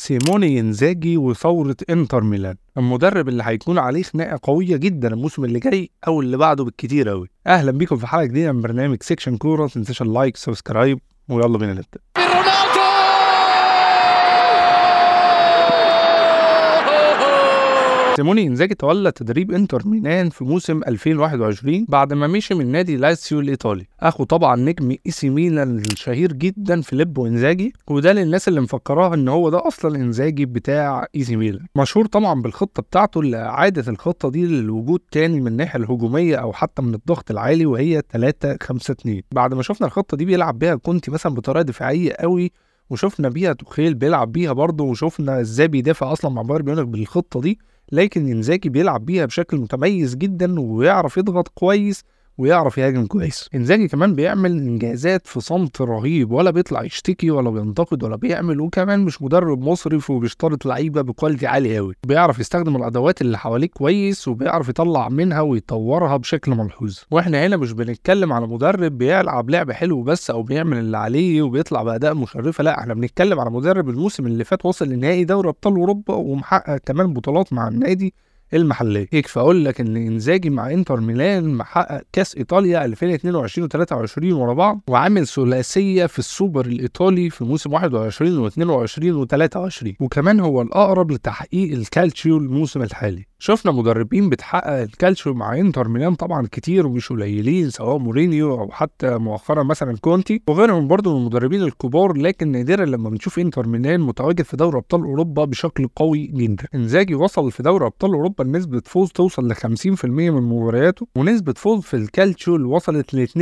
سيموني انزاجي وثورة انتر ميلان المدرب اللي هيكون عليه خناقة قوية جدا الموسم اللي جاي او اللي بعده بالكتير قوي اهلا بيكم في حلقة جديدة من برنامج سيكشن كورة تنساش اللايك سبسكرايب ويلا بينا نبدأ سيموني انزاجي تولى تدريب انتر ميلان في موسم 2021 بعد ما مشي من نادي لاتسيو الايطالي اخو طبعا نجم اي سي ميلان الشهير جدا فيليبو انزاجي وده للناس اللي مفكراها ان هو ده اصلا انزاجي بتاع اي سي ميلان مشهور طبعا بالخطه بتاعته اللي اعاده الخطه دي للوجود تاني من الناحيه الهجوميه او حتى من الضغط العالي وهي 3 5 2 بعد ما شفنا الخطه دي بيلعب بيها كونتي مثلا بطريقه دفاعيه قوي وشفنا بيها توخيل بيلعب بيها برضه وشفنا ازاي بيدافع اصلا مع بايرن ميونخ بالخطه دي لكن انزاجي بيلعب بيها بشكل متميز جدا ويعرف يضغط كويس ويعرف يهاجم كويس انزاجي كمان بيعمل انجازات في صمت رهيب ولا بيطلع يشتكي ولا بينتقد ولا بيعمل وكمان مش مدرب مصرف وبيشترط لعيبه بكواليتي عالي قوي بيعرف يستخدم الادوات اللي حواليه كويس وبيعرف يطلع منها ويطورها بشكل ملحوظ واحنا هنا مش بنتكلم على مدرب بيلعب لعب حلو بس او بيعمل اللي عليه وبيطلع باداء مشرفه لا احنا بنتكلم على مدرب الموسم اللي فات وصل لنهائي دوري ابطال اوروبا ومحقق كمان بطولات مع النادي المحليه يكفي اقول لك ان انزاجي مع انتر ميلان محقق كاس ايطاليا 2022 و23 ورا بعض وعامل ثلاثيه في السوبر الايطالي في موسم 21 و22 و23 وكمان هو الاقرب لتحقيق الكالتشيو الموسم الحالي شفنا مدربين بتحقق الكالتشيو مع انتر ميلان طبعا كتير ومش قليلين سواء مورينيو او حتى مؤخرا مثلا كونتي وغيرهم برضه من المدربين الكبار لكن نادرا لما بنشوف انتر ميلان متواجد في دوري ابطال اوروبا بشكل قوي جدا انزاجي وصل في دوري ابطال اوروبا نسبه فوز توصل ل 50% من مبارياته ونسبه فوز في الكالتشيو اللي وصلت ل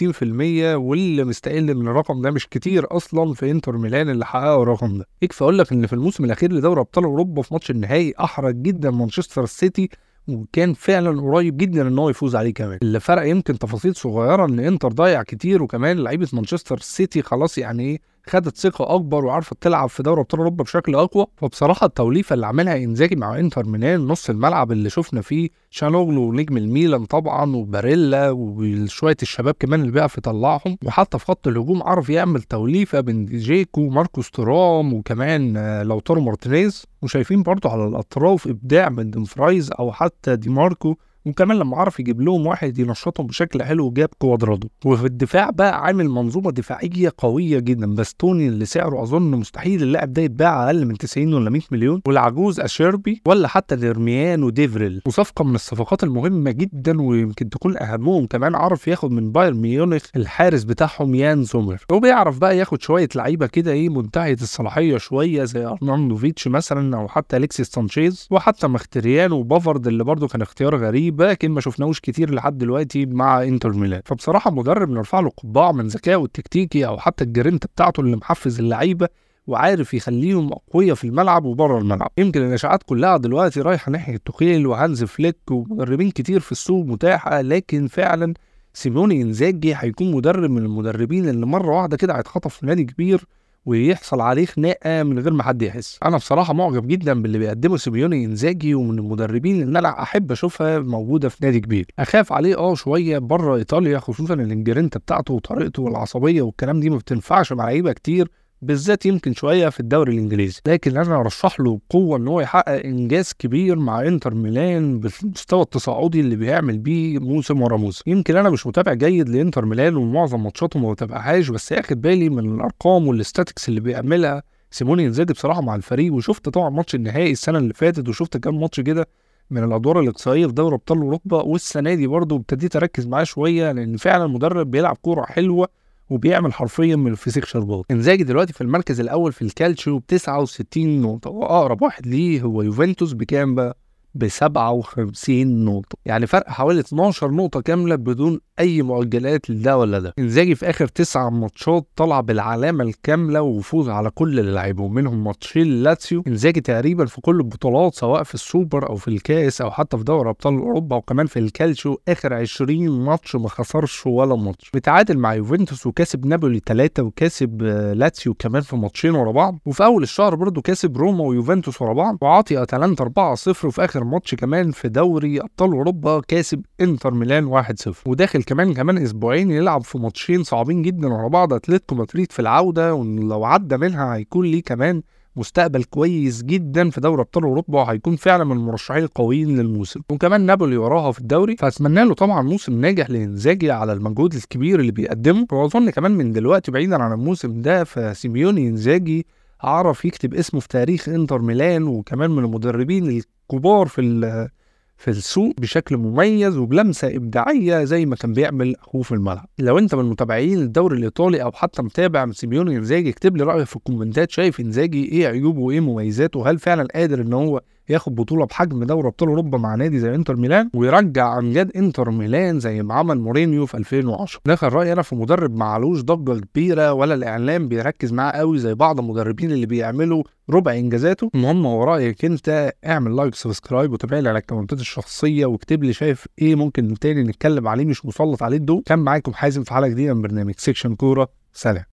62% واللي مستقل من الرقم ده مش كتير اصلا في انتر ميلان اللي حققوا الرقم ده يكفي اقول لك ان في الموسم الاخير لدوري ابطال اوروبا في ماتش النهائي احرج جدا مانشستر السيتي وكان فعلا قريب جدا ان هو يفوز عليه كمان اللي فرق يمكن تفاصيل صغيره ان انتر ضيع كتير وكمان لعيبه مانشستر سيتي خلاص يعني ايه خدت ثقه اكبر وعارفه تلعب في دوري ابطال اوروبا بشكل اقوى فبصراحه التوليفه اللي عملها انزاجي مع انتر ميلان نص الملعب اللي شفنا فيه شانوغلو ونجم الميلان طبعا وباريلا وشويه الشباب كمان اللي بيعرف يطلعهم وحتى في خط الهجوم عرف يعمل توليفه بين جيكو ماركوس تورام وكمان لوتارو مارتينيز وشايفين برضه على الاطراف ابداع من ديمفرايز او حتى دي ماركو وكمان لما عرف يجيب لهم واحد ينشطهم بشكل حلو جاب كوادرادو وفي الدفاع بقى عامل منظومه دفاعيه قويه جدا باستوني اللي سعره اظن مستحيل اللاعب ده يتباع اقل من 90 ولا 100 مليون والعجوز اشيربي ولا حتى ديرميان وديفريل وصفقه من الصفقات المهمه جدا ويمكن تكون اهمهم كمان عرف ياخد من بايرن ميونخ الحارس بتاعهم يان زومر وبيعرف بقى ياخد شويه لعيبه كده ايه منتهيه الصلاحيه شويه زي ارناندوفيتش مثلا او حتى اليكسيس سانشيز وحتى مختريان وبافارد اللي برضه كان اختيار غريب لكن ما شفناهوش كتير لحد دلوقتي مع انتر ميلان فبصراحه مدرب نرفع له قبعه من ذكائه التكتيكي او حتى الجرينتا بتاعته اللي محفز اللعيبه وعارف يخليهم اقوياء في الملعب وبره الملعب يمكن الاشاعات كلها دلوقتي رايحه ناحيه توخيل وهانز فليك ومدربين كتير في السوق متاحه لكن فعلا سيموني انزاجي هيكون مدرب من المدربين اللي مره واحده كده هيتخطف في نادي كبير ويحصل عليه خناقه من غير ما حد يحس انا بصراحه معجب جدا باللي بيقدمه سيميوني انزاجي ومن المدربين اللي انا احب اشوفها موجوده في نادي كبير اخاف عليه اه شويه بره ايطاليا خصوصا الانجرينتا بتاعته وطريقته والعصبيه والكلام دي ما بتنفعش مع لعيبه كتير بالذات يمكن شويه في الدوري الانجليزي لكن انا ارشح له بقوه ان هو يحقق انجاز كبير مع انتر ميلان بالمستوى التصاعدي اللي بيعمل بيه موسم ورا موسم يمكن انا مش متابع جيد لانتر ميلان ومعظم ماتشاته ما بتابعهاش بس اخد بالي من الارقام والاستاتكس اللي بيعملها سيموني انزاجي بصراحه مع الفريق وشفت طبعا ماتش النهائي السنه اللي فاتت وشفت كام ماتش كده من الادوار الاقصائيه في دوري ابطال اوروبا والسنه دي برضه ابتديت اركز معاه شويه لان فعلا مدرب بيلعب كوره حلوه وبيعمل حرفيا من الفسيخ شربات انزاجي دلوقتي في المركز الاول في الكالتشيو ب 69 نقطه واقرب واحد ليه هو يوفنتوس بكام بقى ب 57 نقطة، يعني فرق حوالي 12 نقطة كاملة بدون أي مؤجلات لده ولا ده. إنزاجي في آخر تسع ماتشات طلع بالعلامة الكاملة وفوز على كل اللي لعبهم منهم ماتشين لاتسيو، إنزاجي تقريبا في كل البطولات سواء في السوبر أو في الكاس أو حتى في دوري أبطال أوروبا وكمان في الكالشيو آخر 20 ماتش ما خسرش ولا ماتش. بتعادل مع يوفنتوس وكاسب نابولي 3 وكاسب لاتسيو كمان في ماتشين ورا بعض، وفي أول الشهر برضه كاسب روما ويوفنتوس ورا بعض، وعاطي أتلانتا 4-0 وفي آخر ماتش كمان في دوري ابطال اوروبا كاسب انتر ميلان 1-0 وداخل كمان كمان اسبوعين يلعب في ماتشين صعبين جدا ورا بعض اتلتيكو مدريد في العوده ولو عدى منها هيكون ليه كمان مستقبل كويس جدا في دوري ابطال اوروبا وهيكون فعلا من المرشحين القويين للموسم وكمان نابولي وراها في الدوري فاتمنى له طبعا موسم ناجح لانزاجي على المجهود الكبير اللي بيقدمه واظن كمان من دلوقتي بعيدا عن الموسم ده فسيميوني انزاجي عرف يكتب اسمه في تاريخ انتر ميلان وكمان من المدربين الكبار في في السوق بشكل مميز وبلمسه ابداعيه زي ما كان بيعمل اخوه في الملعب لو انت من متابعين الدوري الايطالي او حتى متابع سيميوني انزاجي اكتب لي رايك في الكومنتات شايف انزاجي ايه عيوبه وايه مميزاته هل فعلا قادر ان هو ياخد بطوله بحجم دوري ابطال اوروبا مع نادي زي انتر ميلان ويرجع عن جد انتر ميلان زي ما عمل مورينيو في 2010 ده كان رايي انا في مدرب معلوش ضجه كبيره ولا الاعلام بيركز معاه قوي زي بعض المدربين اللي بيعملوا ربع انجازاته المهم هو رايك انت اعمل لايك سبسكرايب وتابعني على الكومنتات الشخصيه واكتب لي شايف ايه ممكن تاني نتكلم عليه مش مسلط عليه الضوء كان معاكم حازم في حلقه جديده من برنامج سيكشن كوره سلام